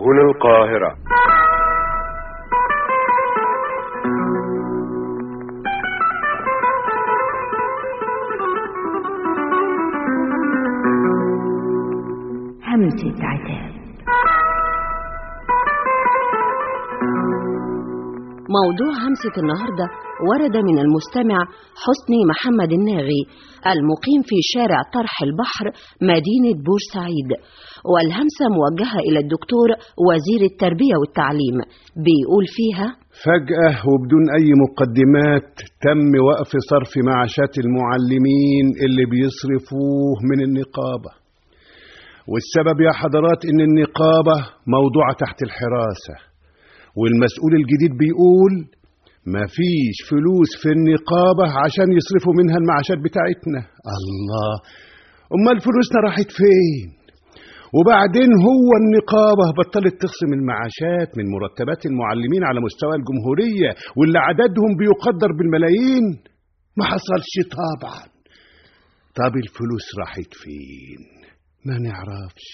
هنا القاهرة همسة عتاب موضوع همسة النهاردة ورد من المستمع حسني محمد الناغي المقيم في شارع طرح البحر مدينة بورسعيد والهمسة موجهة إلى الدكتور وزير التربية والتعليم بيقول فيها فجأة وبدون أي مقدمات تم وقف صرف معاشات المعلمين اللي بيصرفوه من النقابة والسبب يا حضرات إن النقابة موضوعة تحت الحراسة والمسؤول الجديد بيقول مفيش فلوس في النقابة عشان يصرفوا منها المعاشات بتاعتنا الله أمال فلوسنا راحت فين وبعدين هو النقابة بطلت تخصم المعاشات من مرتبات المعلمين على مستوى الجمهورية واللي عددهم بيقدر بالملايين ما حصلش طبعا طب الفلوس راحت فين ما نعرفش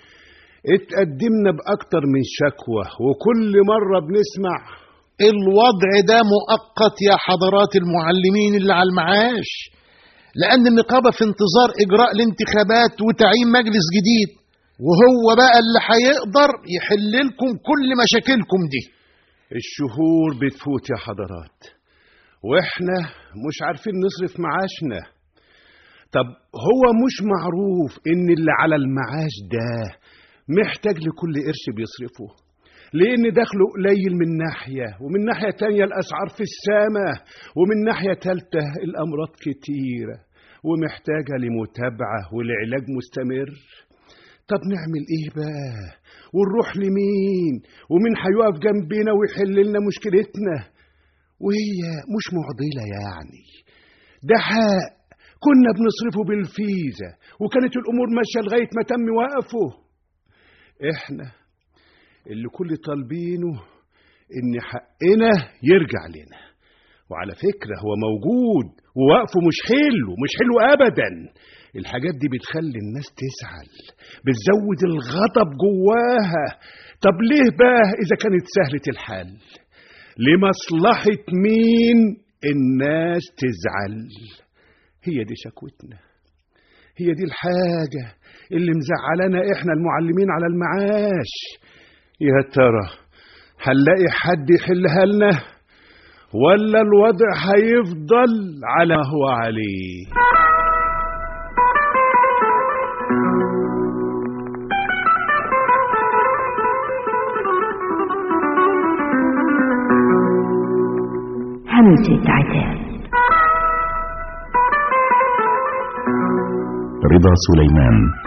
اتقدمنا بأكتر من شكوى وكل مرة بنسمع الوضع ده مؤقت يا حضرات المعلمين اللي على المعاش لأن النقابة في انتظار إجراء الانتخابات وتعيين مجلس جديد وهو بقى اللي هيقدر يحل لكم كل مشاكلكم دي الشهور بتفوت يا حضرات واحنا مش عارفين نصرف معاشنا طب هو مش معروف ان اللي على المعاش ده محتاج لكل قرش بيصرفه لان دخله قليل من ناحية ومن ناحية تانية الاسعار في السماء ومن ناحية تالتة الامراض كتيرة ومحتاجة لمتابعة ولعلاج مستمر طب نعمل ايه بقى ونروح لمين ومين هيقف جنبنا ويحل لنا مشكلتنا وهي مش معضلة يعني ده حق كنا بنصرفه بالفيزا وكانت الامور ماشيه لغايه ما تم وقفه احنا اللي كل طالبينه ان حقنا يرجع لنا وعلى فكره هو موجود ووقفه مش حلو مش حلو ابدا الحاجات دي بتخلي الناس تزعل بتزود الغضب جواها طب ليه بقى اذا كانت سهله الحل لمصلحه مين الناس تزعل هي دي شكوتنا هي دي الحاجة اللي مزعلانا احنا المعلمين على المعاش يا ترى هنلاقي حد يحلها لنا ولا الوضع هيفضل على ما هو عليه همسة عتاب رضا سليمان